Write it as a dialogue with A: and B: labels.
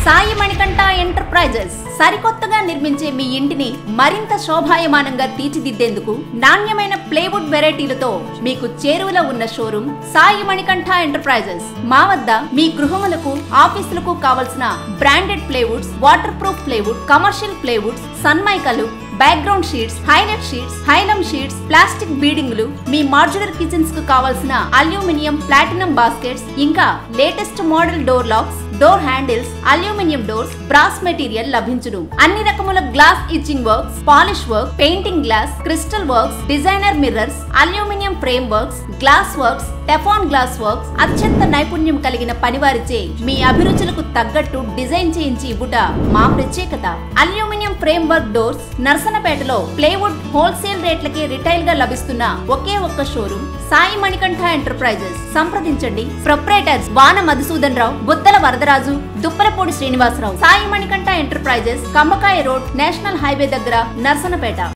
A: Sai Manikanta enterprises సరికొత్తగా నిర్మించే మీ ఇంటిని మరింత శోభాయమానంగా తీర్చిదిద్దేందుకు నాణ్యమైన ప్లేవుడ్ వెరైటీలతో మీకు చేరువలో ఉన్న షోరూమ్ సాయి మణికంఠ ఎంటర్ప్రైజెస్ మా వద్ద మీ గృహములకు ఆఫీసులకు కావలసిన branded plywoods water proof plywood commercial plywoods సన్మైకలు background sheets highlight sheets Hylam sheets plastic బీడింగ్లు మీ మాడ్యులర్ కిచెన్స్ కు కావాల్సిన అల్యూమినియం ప్లాటినం బాస్కెట్స్ ఇంకా latest model door locks door handles aluminium doors brass material లభించును అన్ని రకముల glass etching works polish work painting glass crystal works designer mirrors aluminium frame works glass works Teflon glass works అత్యంత నైపుణ్యం కలిగిన పనివారిచే మీ అభిరుచులకు తగ్గట్టు design చేయించి ఇవ్వుట మా ప్రత్యేకత అల్యూమినియం ఫ్రేమ్ వర్క్ డోర్స్ నర్సనపేటలో ప్లేవుడ్ హోల్సేల్ రేట్లకి రిటైల్ గా లభిస్తున్న ఒకే ఒక్క షోరూమ్ సాయి మణికంఠ ఎంటర్ప్రైజెస్ సంప్రదించండి proprietors Vana Madhusudan Rao Buttala Varadaraju Duppalapudi Srinivasarao Sai Manikanta enterprises Kammakaya road national highway దగ్గర నర్సనపేట